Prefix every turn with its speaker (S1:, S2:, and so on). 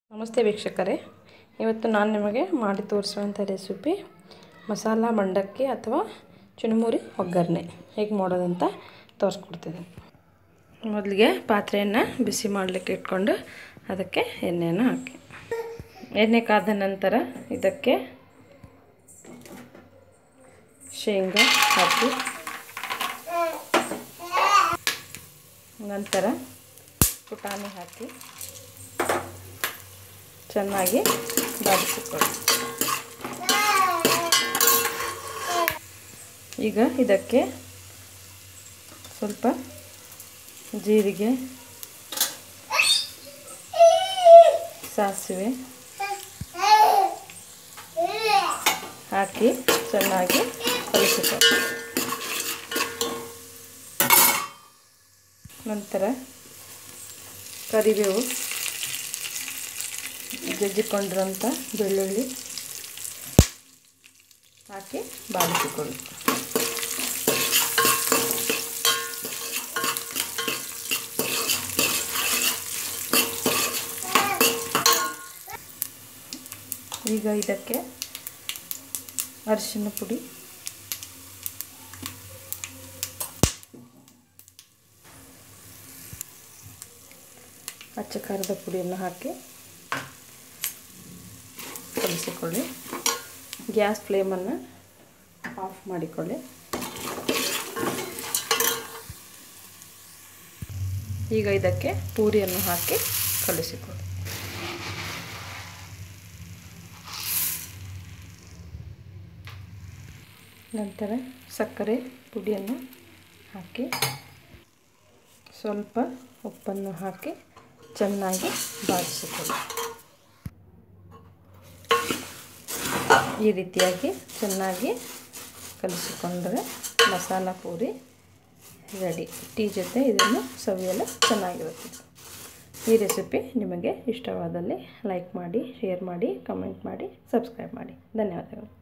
S1: ನಮಸ್ತೆ ವೀಕ್ಷಕರೇ ಇವತ್ತು ನಾನು ನಿಮಗೆ ಮಾಡಿ ತೋರಿಸುವಂಥ ರೆಸಿಪಿ ಮಸಾಲ ಮಂಡಕ್ಕಿ ಅಥವಾ ಚುರುಮುರಿ ಒಗ್ಗರಣೆ ಹೇಗೆ ಮಾಡೋದಂತ ತೋರಿಸ್ಕೊಡ್ತೀನಿ ಮೊದಲಿಗೆ ಪಾತ್ರೆಯನ್ನು ಬಿಸಿ ಮಾಡಲಿಕ್ಕೆ ಇಟ್ಕೊಂಡು ಅದಕ್ಕೆ ಎಣ್ಣೆಯನ್ನು ಹಾಕಿ ಎಣ್ಣೆ ಕಾದ ನಂತರ ಇದಕ್ಕೆ ಶೇಂಗಾ ಹಾಕಿ ನಂತರ ಪುಟಾಣಿ ಹಾಕಿ ಚೆನ್ನಾಗಿ ಬಾಡಿಸಿಕೊಳ್ಳಿ ಈಗ ಇದಕ್ಕೆ ಸ್ವಲ್ಪ ಜೀರಿಗೆ ಸಾಸಿವೆ ಹಾಕಿ ಚೆನ್ನಾಗಿ ಕಲಿಸಿಕೊಳ್ಳಿ ನಂತರ ಕರಿಬೇವು ಜಜ್ಜಿಕೊಂಡಿರೋಂಥ ಬೆಳ್ಳುಳ್ಳಿ ಹಾಕಿ ಬಾಡಿಸಿಕೊಳ್ಳಿ ಈಗ ಇದಕ್ಕೆ ಅರಿಶಿನ ಪುಡಿ ಅಚ್ಚ ಖಾರದ ಪುಡಿಯನ್ನು ಹಾಕಿ ಕಲಿಸಿಕೊಳ್ಳಿ ಗ್ಯಾಸ್ ಫ್ಲೇಮನ್ನು ಆಫ್ ಮಾಡಿಕೊಳ್ಳಿ ಈಗ ಇದಕ್ಕೆ ಪೂರಿಯನ್ನು ಹಾಕಿ ಕಲಿಸಿಕೊಳ್ಳಿ ನಂತರ ಸಕ್ಕರೆ ಪುಡಿಯನ್ನು ಹಾಕಿ ಸ್ವಲ್ಪ ಉಪ್ಪನ್ನು ಹಾಕಿ ಚೆನ್ನಾಗಿ ಬಾಡಿಸಿಕೊಳ್ಳಿ ಈ ರೀತಿಯಾಗಿ ಚೆನ್ನಾಗಿ ಕಲಿಸಿಕೊಂಡ್ರೆ ಮಸಾಲ ಪೂರಿ ರೆಡಿ ಟೀ ಜೊತೆ ಇದನ್ನು ಸವಿಯಲು ಚೆನ್ನಾಗಿರುತ್ತದೆ ಈ ರೆಸಿಪಿ ನಿಮಗೆ ಇಷ್ಟವಾದಲ್ಲಿ ಲೈಕ್ ಮಾಡಿ ಶೇರ್ ಮಾಡಿ ಕಮೆಂಟ್ ಮಾಡಿ ಸಬ್ಸ್ಕ್ರೈಬ್ ಮಾಡಿ ಧನ್ಯವಾದಗಳು